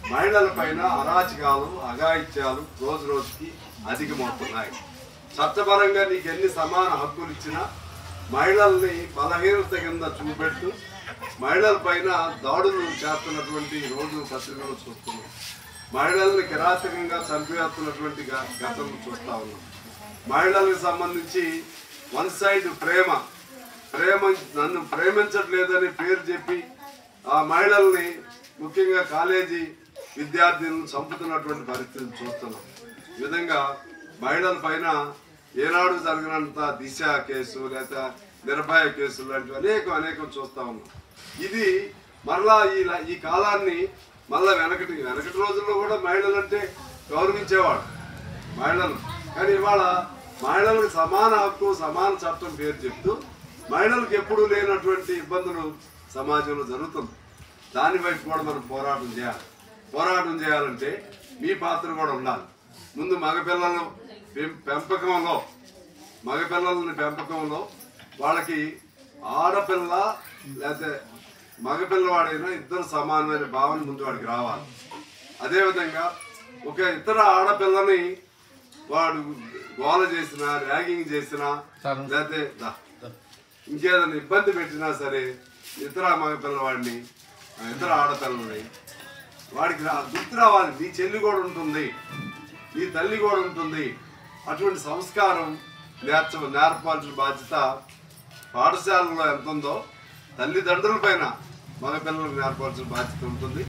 మహిళల పైన అరాచకాలు అఘాయిత్యాలు రోజు రోజుకి అధికమవుతున్నాయి చట్టపరంగా నీకు ఎన్ని సమాన హక్కులు ఇచ్చినా మహిళల్ని బలహీనత కింద చూపెట్టు మహిళల పైన దాడులు చేస్తున్నటువంటి రోజు పత్రికలు చూస్తున్నాం మహిళల్ని కిరాతకంగా చంపివేస్తున్నటువంటి గ- ఘటనలు చూస్తా ఉన్నాం మహిళలకు సంబంధించి వన్ సైడ్ ప్రేమ ప్రేమ నన్ను ప్రేమించట్లేదని పేరు చెప్పి ఆ మహిళల్ని ముఖ్యంగా కాలేజీ విద్యార్థులను చంపుతున్నటువంటి పరిస్థితిని చూస్తున్నాం ఈ విధంగా మహిళల పైన ఏనాడు జరిగినంత దిశ కేసు లేదా నిర్భయ కేసులు లాంటివి అనేకం అనేకం చూస్తా ఉన్నాం ఇది మరలా ఈ ల- ఈ కాలాన్ని మళ్ళా వెనకటి వెనకటి రోజుల్లో కూడా మహిళలు అంటే గౌరవించేవాడు మహిళలు కానీ ఇవాళ మహిళలకు సమాన హక్కు సమాన చట్టం పేరు చెప్తూ మహిళలకు ఎప్పుడూ లేనటువంటి ఇబ్బందులు సమాజంలో జరుగుతుంది దాని వైపు కూడా మనం పోరాటం చేయాలి పోరాటం చేయాలంటే మీ పాత్ర కూడా ఉండాలి ముందు మగపిల్లలు పెం- పెంపకంలో మగపిల్లలని పెంపకంలో వాళ్ళకి ఆడపిల్ల లేకపోతే మగపిల్లవాడైనా ఇద్దరు సమానమైన భావన ముందు వాడికి రావాలి అదేవిధంగా ఒక ఇతర ఆడపిల్లని వాడు గోల చేసినా ర్యాగింగ్ చేసినా లేకపోతే దా, ఇంకేదైనా ఇబ్బంది పెట్టినా సరే ఇతర మగపిల్లవాడిని ఆ ఇతర ఆడపిల్లని వాడికి రా- గుర్తు రావాలి నీ చెల్లి కూడా ఉంటుంది నీ తల్లి కూడా ఉంటుంది అటువంటి సంస్కారం నేర్చ నేర్పాల్సిన బాధ్యత పాఠశాలలో ఎంత ఉందో తల్లిదండ్రుల పైన మగపిల్లలకు నేర్పాల్సిన బాధ్యత ఉంటుంది